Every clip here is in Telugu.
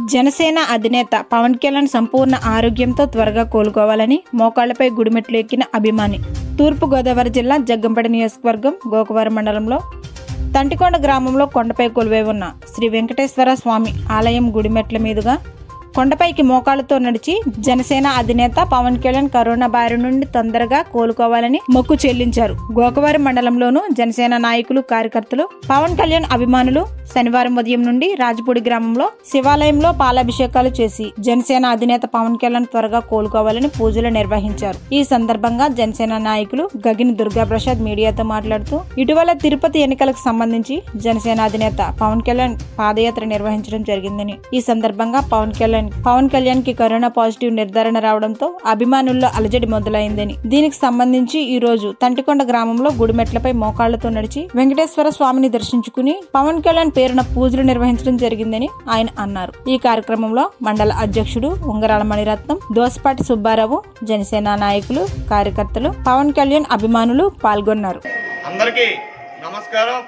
జనసేన అధినేత పవన్ కళ్యాణ్ సంపూర్ణ ఆరోగ్యంతో త్వరగా కోలుకోవాలని మోకాళ్లపై గుడిమెట్లు ఎక్కిన అభిమాని తూర్పు గోదావరి జిల్లా జగ్గంపేట నియోజకవర్గం గోకవరం మండలంలో తంటికొండ గ్రామంలో కొండపై కొలువై ఉన్న శ్రీ వెంకటేశ్వర స్వామి ఆలయం గుడిమెట్ల మీదుగా కొండపైకి మోకాళ్ళతో నడిచి జనసేన అధినేత పవన్ కళ్యాణ్ కరోనా బారి నుండి తొందరగా కోలుకోవాలని మొక్కు చెల్లించారు గోకవరం మండలంలోనూ జనసేన నాయకులు కార్యకర్తలు పవన్ కళ్యాణ్ అభిమానులు శనివారం ఉదయం నుండి రాజపూడి గ్రామంలో శివాలయంలో పాలాభిషేకాలు చేసి జనసేన అధినేత పవన్ కళ్యాణ్ త్వరగా కోలుకోవాలని పూజలు నిర్వహించారు ఈ సందర్భంగా జనసేన నాయకులు గగిన్ దుర్గాప్రసాద్ మీడియాతో మాట్లాడుతూ ఇటీవల తిరుపతి ఎన్నికలకు సంబంధించి జనసేన అధినేత పవన్ కళ్యాణ్ పాదయాత్ర నిర్వహించడం జరిగిందని ఈ సందర్భంగా పవన్ కళ్యాణ్ పవన్ కళ్యాణ్ కి కరోనా పాజిటివ్ నిర్ధారణ రావడంతో అభిమానుల్లో అలజడి మొదలైందని దీనికి సంబంధించి ఈ రోజు తంటికొండ గ్రామంలో గుడిమెట్లపై మోకాళ్లతో నడిచి వెంకటేశ్వర స్వామిని దర్శించుకుని పవన్ కళ్యాణ్ పేరున పూజలు నిర్వహించడం జరిగిందని ఆయన అన్నారు ఈ కార్యక్రమంలో మండల అధ్యక్షుడు ఉంగరాల మణిరత్నం దోసపాటి సుబ్బారావు జనసేన నాయకులు కార్యకర్తలు పవన్ కళ్యాణ్ అభిమానులు పాల్గొన్నారు అందరికీ నమస్కారం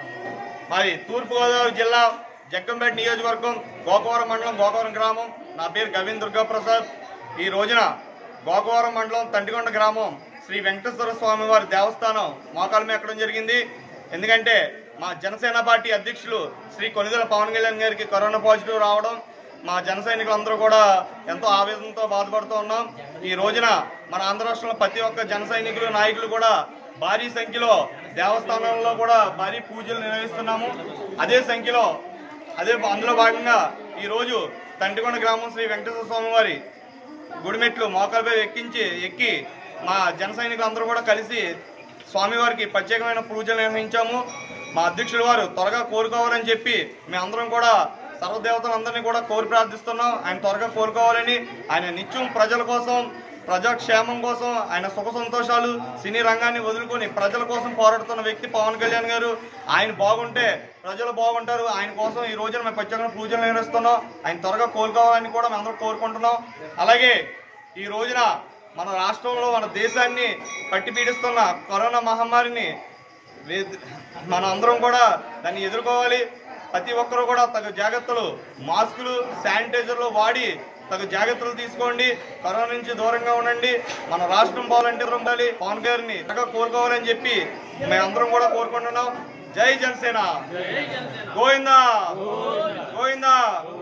మాది తూర్పుగోదావరి జిల్లా జగ్గంపేట నియోజకవర్గం గోకవరం మండలం గోకవరం గ్రామం నా పేరు గవీన్ దుర్గాప్రసాద్ ఈ రోజున గోకవరం మండలం తంటికొండ గ్రామం శ్రీ వెంకటేశ్వర స్వామి వారి దేవస్థానం మోకాలు ఎక్కడం జరిగింది ఎందుకంటే మా జనసేన పార్టీ అధ్యక్షులు శ్రీ కొనిదెల పవన్ కళ్యాణ్ గారికి కరోనా పాజిటివ్ రావడం మా జన సైనికులందరూ కూడా ఎంతో ఆవేదనతో బాధపడుతూ ఉన్నాం ఈ రోజున మన ఆంధ్ర రాష్ట్రంలో ప్రతి ఒక్క జన సైనికులు నాయకులు కూడా భారీ సంఖ్యలో దేవస్థానంలో కూడా భారీ పూజలు నిర్వహిస్తున్నాము అదే సంఖ్యలో అదే అందులో భాగంగా ఈ రోజు తంటికొండ గ్రామం శ్రీ వెంకటేశ్వర స్వామి వారి గుడిమెట్లు మోకాలపై ఎక్కించి ఎక్కి మా జన సైనికులందరూ కూడా కలిసి స్వామివారికి ప్రత్యేకమైన పూజలు నిర్వహించాము మా అధ్యక్షుల వారు త్వరగా కోరుకోవాలని చెప్పి మేమందరం కూడా సర్వదేవతలందరినీ కూడా కోరి ప్రార్థిస్తున్నాం ఆయన త్వరగా కోరుకోవాలని ఆయన నిత్యం ప్రజల కోసం ప్రజాక్షేమం కోసం ఆయన సుఖ సంతోషాలు సినీ రంగాన్ని వదులుకొని ప్రజల కోసం పోరాడుతున్న వ్యక్తి పవన్ కళ్యాణ్ గారు ఆయన బాగుంటే ప్రజలు బాగుంటారు ఆయన కోసం ఈ రోజున మేము ప్రత్యేకంగా పూజలు నిర్వహిస్తున్నాం ఆయన త్వరగా కోలుకోవాలని కూడా మేము అందరం కోరుకుంటున్నాం అలాగే ఈ రోజున మన రాష్ట్రంలో మన దేశాన్ని పట్టి పీడిస్తున్న కరోనా మహమ్మారిని వే- మన అందరం కూడా దాన్ని ఎదుర్కోవాలి ప్రతి ఒక్కరూ కూడా తగు జాగ్రత్తలు మాస్కులు శానిటైజర్లు వాడి తగు జాగ్రత్తలు తీసుకోండి కరోనా నుంచి దూరంగా ఉండండి మన రాష్ట్రం బాగాలంటే ఉండాలి పవన్ గారిని త్వరగా కోరుకోవాలని చెప్పి మేమందరం కూడా కోరుకుంటున్నాం జై జనసేన గోవిందా గోవిందా